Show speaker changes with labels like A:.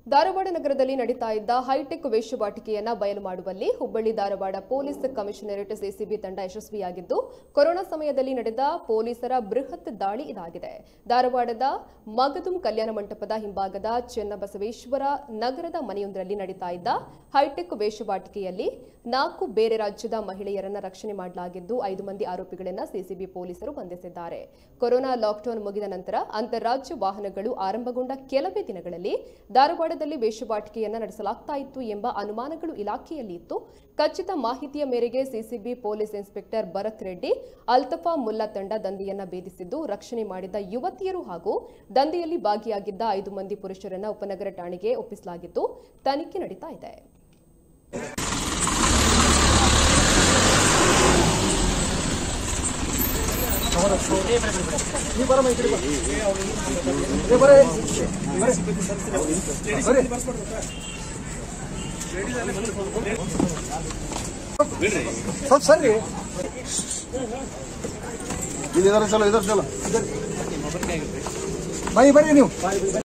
A: ಧಾರವಾಡ ನಗರದಲ್ಲಿ ನಡೀತಾ ಇದ್ದ ಹೈಟೆಕ್ ವೇಶ್ಯವಾಟಿಕೆಯನ್ನ ಬಯಲು ಮಾಡುವಲ್ಲಿ Hubballi Dharwad police commissionerate CCB ತಂಡ ಯಶಸ್ವಿಯಾಗಿದ್ದು ಕೊರೋನಾ ಸಮಯದಲ್ಲಿ ನಡೆದ ಪೊಲೀಸರ ಬೃಹತ್ ದಾಳಿ ಇದಾಗಿದೆ ಧಾರವಾಡದ ಮಗದುಂ ಕಲ್ಯಾಣ ಮಂಟಪದ ಹಿಂಭಾಗದ ಚೆನ್ನಬಸವೇಶ್ವರ ನಗರದ ಮನೆಯೊಂದರಲ್ಲಿ ನಡೀತಾ ಇದ್ದ ಹೈಟೆಕ್ ವೇಶ್ಯವಾಟಿಕೆಯಲ್ಲಿ ನಾಲ್ಕು ಬೇರೆ ರಾಜ್ಯದ ಮಹಿಳೆಯರನ್ನ ರಕ್ಷಣೆ ಮಾಡಲಾಗಿದ್ದು ಐದು ಮಂದಿ ಆರೋಪಿಗಳನ್ನ ಸಿಸಿಬಿ ಪೊಲೀಸರು ಬಂಧಿಸಿದ್ದಾರೆ ಕೊರೋನಾ ಲಾಕ್ಡೌನ್ ಮುಗಿದ ನಂತರ ಅಂತಾರಾಜ್ಯ ವಾಹನಗಳು ಆರಂಭಗೊಂಡ ಕೆಲವೇ ದಿನಗಳಲ್ಲಿ ಧಾರವಾಡದಲ್ಲಿ ವೇಶ್ಯವಾಟಿಕೆಯನ್ನ ನಡೆಸಲಾಗ್ತಾ ಇತ್ತು ಎಂಬ ಅನುಮಾನಗಳು ಇಲಾಖೆಯಲ್ಲಿ ಇತ್ತು ಖಚಿತ ಮಾಹಿತಿಯ ಮೇರೆಗೆ CCB police inspector Bharat Reddy Altafa Mulla ತಂಡ ದಂಧೆಯನ್ನ ಭೇದಿಸಿದ್ದು ರಕ್ಷಣೆ ಮಾಡಿದ ಯುವತಿಯರು ಹಾಗೂ ದಂಧೆಯಲ್ಲಿ ಭಾಗಿಯಾಗಿದ್ದ ಐದು ಮಂದಿ ಪುರುಷರನ್ನ ಉಪನಗರ ಠಾಣೆಗೆ ಒಪ್ಪಿಸಲಾಗಿದ್ದು ತನಿಖೆ ನಡೀತಾ ಇದೆ
B: ಸ್ವಲ್ಪ ಸರ್ರಿ ಇದು ಇದರ ಚಲೋ ಇದರ ಚಲೋ ಬೈ ಬರ್ರಿ ನೀವು